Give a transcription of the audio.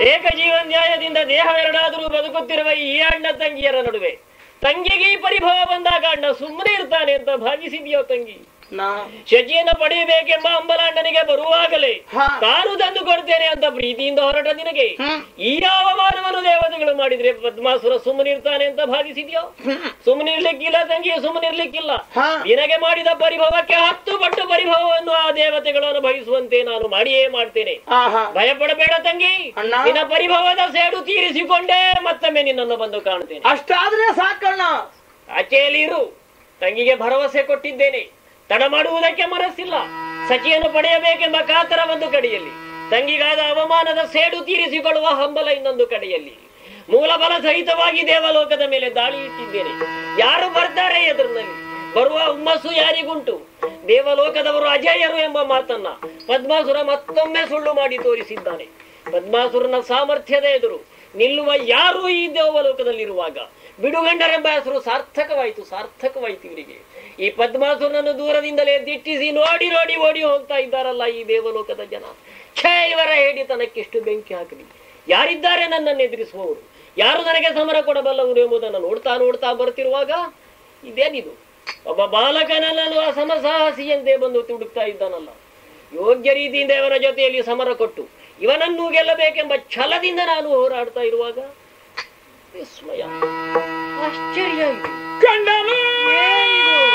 ಏಕ ಜೀವನ್ಯಾಯದಿಂದ ದೇಹವೆರಡಾದರೂ ಬದುಕುತ್ತಿರುವ ಈ ಅಣ್ಣ ತಂಗಿಯರ ನಡುವೆ ತಂಗಿಗೆ ಈ ಪರಿಭವ ಬಂದಾಗ ಅಣ್ಣ ಸುಮ್ಮನೆ ಇರ್ತಾನೆ ಅಂತ ಭಾವಿಸಿದ್ಯೋ ತಂಗಿ ನಾ ಶಚಿಯನ್ನು ಪಡೆಯಬೇಕೆಂಬ ಅಂಬಲಾಂಡನಿಗೆ ಬರುವಾಗಲೇ ಹಾ. ತಾನು ತಂದು ಕೊಡ್ತೇನೆ ಅಂತ ಪ್ರೀತಿಯಿಂದ ಹೊರಟ ನಿನಗೆ ಹ್ಮ್. ಈ ಅವಮಾನವನ್ನು ದೇವತೆಗಳು ಮಾಡಿದ್ರೆ ಪದ್ಮಾಸುರ ಸುಮ್ಮನಿರ್ತಾನೆ ಅಂತ ಭಾವಿಸಿದ್ಯೋ ಸುಮ್ಮನಿರ್ಲಿಕ್ಕಿಲ್ಲ ತಂಗಿ ಸುಮ್ಮನಿರ್ಲಿಕ್ಕಿಲ್ಲ ಹಾ. ನಿನಗೆ ಮಾಡಿದ ಪರಿಭವಕ್ಕೆ ಹತ್ತು ಪಟ್ಟು ಪರಿಭವವನ್ನು ಆ ದೇವತೆಗಳು ಅನುಭವಿಸುವಂತೆ ನಾನು ಮಾಡಿಯೇ ಮಾಡ್ತೇನೆ ಆಹಾ ಭಯಪಡಬೇಡ ತಂಗಿ ಅಣ್ಣ. ನಿನ್ನ ಪರಿಭವದ ಸೇಡು ತೀರಿಸಿಕೊಂಡೇ ಮತ್ತೊಮ್ಮೆ ನಿನ್ನನ್ನು ಬಂದು ಕಾಣ್ತೇನೆ ಅಷ್ಟಾದ್ರೆ ಸಾಕಣ್ಣ ಆಚೆಯಲ್ಲಿ ಇರು ತಂಗಿಗೆ ಭರವಸೆ ಕೊಟ್ಟಿದ್ದೇನೆ ತಡ ಮಾಡುವುದಕ್ಕೆ ಮನಸ್ಸಿಲ್ಲ ಸಚಿಯನ್ನು ಪಡೆಯಬೇಕೆಂಬ ಕಾತರ ಒಂದು ಕಡೆಯಲ್ಲಿ ತಂಗಿಗಾದ ಅವಮಾನದ ಸೇಡು ತೀರಿಸಿಕೊಳ್ಳುವ ಹಂಬಲ ಇನ್ನೊಂದು ಕಡೆಯಲ್ಲಿ ಮೂಲಬಲ ಸಹಿತವಾಗಿ ದೇವಲೋಕದ ಮೇಲೆ ದಾಳಿ ಇಟ್ಟಿದ್ದೇನೆ ಯಾರು ಬರ್ತಾರೆ ಎದುರಿನಲ್ಲಿ ಬರುವ ಹುಮ್ಮಸ್ಸು ಯಾರಿಗುಂಟು ದೇವಲೋಕದವರು ಅಜೇಯರು ಎಂಬ ಮಾತನ್ನ ಪದ್ಮಾಸುರ ಮತ್ತೊಮ್ಮೆ ಸುಳ್ಳು ಮಾಡಿ ತೋರಿಸಿದ್ದಾನೆ ಪದ್ಮಾಸುರನ ಸಾಮರ್ಥ್ಯದ ಎದುರು ನಿಲ್ಲುವ ಯಾರೂ ಈ ದೇವಲೋಕದಲ್ಲಿರುವಾಗ ಬಿಡುಗಂಡರೆಂಬ ಹೆಸರು ಸಾರ್ಥಕವಾಯಿತು ಸಾರ್ಥಕವಾಯಿತು ಇವರಿಗೆ ಈ ಪದ್ಮಾಸುರನನ್ನು ದೂರದಿಂದಲೇ ದಿಟ್ಟಿಸಿ ನೋಡಿ ನೋಡಿ ಓಡಿ ಹೋಗ್ತಾ ಇದ್ದಾರಲ್ಲ ಈ ದೇವಲೋಕದ ಜನ ಛೇ ಇವರ ಹೇಡಿತನಕ್ಕಿಷ್ಟು ಬೆಂಕಿ ಹಾಕಲಿ ಯಾರಿದ್ದಾರೆ ನನ್ನನ್ನು ಎದುರಿಸುವವರು ಯಾರು ನನಗೆ ಸಮರ ಕೊಡಬಲ್ಲವರು ಎಂಬುದನ್ನು ನೋಡ್ತಾ ನೋಡ್ತಾ ಬರ್ತಿರುವಾಗ ಇದೇನಿದು ಒಬ್ಬ ಬಾಲಕನನ್ನು ಆ ಸಮಸಾಹಸಿಯಂತೆ ಬಂದು ತುಡುಕ್ತಾ ಇದ್ದಾನಲ್ಲ ಯೋಗ್ಯ ರೀತಿಯಿಂದ ಇವನ ಜೊತೆಯಲ್ಲಿ ಸಮರ ಕೊಟ್ಟು ಇವನನ್ನು ಗೆಲ್ಲಬೇಕೆಂಬ ಛಲದಿಂದ ನಾನು ಹೋರಾಡ್ತಾ ಇರುವಾಗ ವಿಸ್ಮಯ ಆಶ್ಚರ್ಯ ಇದು ಕಂಡನು ಏನಿದು?